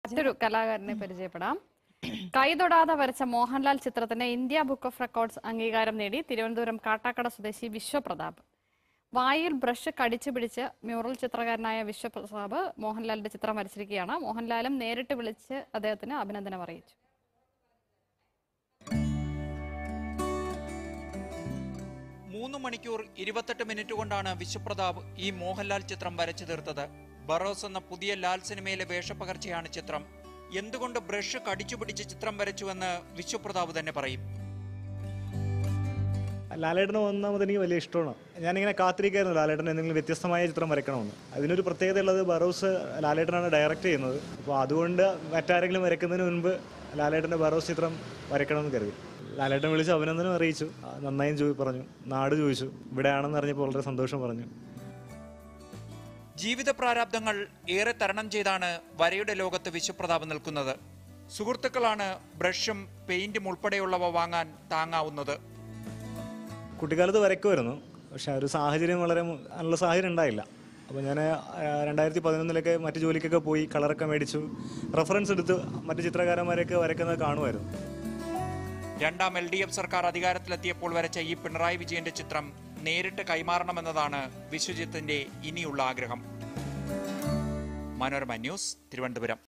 മറ്റൊരു കലാകാരനെ പരിചയപ്പെടാം കൈതൊടാതെ വരച്ച മോഹൻലാൽ ചിത്രത്തിന് ഇന്ത്യ ബുക്ക് ഓഫ് റെക്കോർഡ്സ് അംഗീകാരം നേടി തിരുവനന്തപുരം കാട്ടാക്കട സ്വദേശി വിശ്വപ്രതാപ് വായിൽ ബ്രഷ് കടിച്ചു പിടിച്ച് മ്യൂറൽ ചിത്രകാരനായ വിശ്വപ്രതാപ് മോഹൻലാലിന്റെ ചിത്രം വരച്ചിരിക്കുകയാണ് മോഹൻലാലും നേരിട്ട് വിളിച്ച് അദ്ദേഹത്തിന് അഭിനന്ദനം അറിയിച്ചു മൂന്ന് മണിക്കൂർ ഇരുപത്തെട്ട് മിനിറ്റ് കൊണ്ടാണ് വിശ്വപ്രതാപ് ഈ മോഹൻലാൽ ചിത്രം വരച്ചു തീർത്തത് ബറോസ് എന്ന പുതിയ ലാൽ സിനിമയിലെ വേഷപ്പകർച്ചയാണ് ചിത്രം എന്തുകൊണ്ട് ബ്രഷ് കടിച്ചു പിടിച്ച് ചിത്രം വരച്ചുവെന്ന് വിശ്വപ്രതാപ് തന്നെ പറയും ലാലേട്ടന് ഒന്നാമത് എനിക്ക് വലിയ ഇഷ്ടമാണ് ഞാനിങ്ങനെ കാത്തിരിക്കായിരുന്നു ലാലേട്ടൻ എന്തെങ്കിലും വ്യത്യസ്തമായ ചിത്രം വരയ്ക്കണമെന്ന് അതിനൊരു പ്രത്യേകത ഉള്ളത് ബറോസ് ലാലേട്ടനാണ് ഡയറക്റ്റ് ചെയ്യുന്നത് അപ്പോൾ അതുകൊണ്ട് മറ്റാരെങ്കിലും വരയ്ക്കുന്നതിന് മുൻപ് ലാലേട്ടൻ്റെ ബറോസ് ചിത്രം വരയ്ക്കണമെന്ന് കരുതി ലാലേട്ടൻ വിളിച്ച് അഭിനന്ദനം അറിയിച്ചു ആ, നന്നായും ചോദി പറഞ്ഞു നാട് ചോദിച്ചു ഇവിടെയാണെന്ന് അറിഞ്ഞപ്പോൾ വളരെ സന്തോഷം പറഞ്ഞു ജീവിത പ്രാരാബ്ദങ്ങൾ ഏറെ തരണം ചെയ്താണ് വരയുടെ ലോകത്ത് വിശ്വപ്രതാപ് നിൽക്കുന്നത് സുഹൃത്തുക്കളാണ് ബ്രഷും പെയിന്റും ഉൾപ്പെടെയുള്ളവ വാങ്ങാൻ താങ്ങാവുന്നത് കുട്ടിക്കാലത്ത് വരയ്ക്കുമായിരുന്നു പക്ഷെ ആ ഒരു സാഹചര്യം വളരെ മു- അതിനുള്ള സാഹചര്യം ഉണ്ടായില്ല അപ്പോൾ ഞാൻ രണ്ടായിരത്തി പതിനൊന്നിലൊക്കെ മറ്റു ജോലിക്കൊക്കെ പോയി കളറൊക്കെ മേടിച്ചു റെഫറൻസ് എടുത്ത് മറ്റു ചിത്രകാരന്മാരെയൊക്കെ വരയ്ക്കുന്നത് കാണുമായിരുന്നു രണ്ടാം എൽ ഡി എഫ് സർക്കാർ അധികാരത്തിലെത്തിയപ്പോൾ വരച്ച ഈ പിണറായി വിജയന്റെ ചിത്രം നേരിട്ട് കൈമാറണമെന്നതാണ് വിശ്വജിത്തിന്റെ ഇനിയുള്ള ആഗ്രഹം മനോരമ ന്യൂസ് തിരുവനന്തപുരം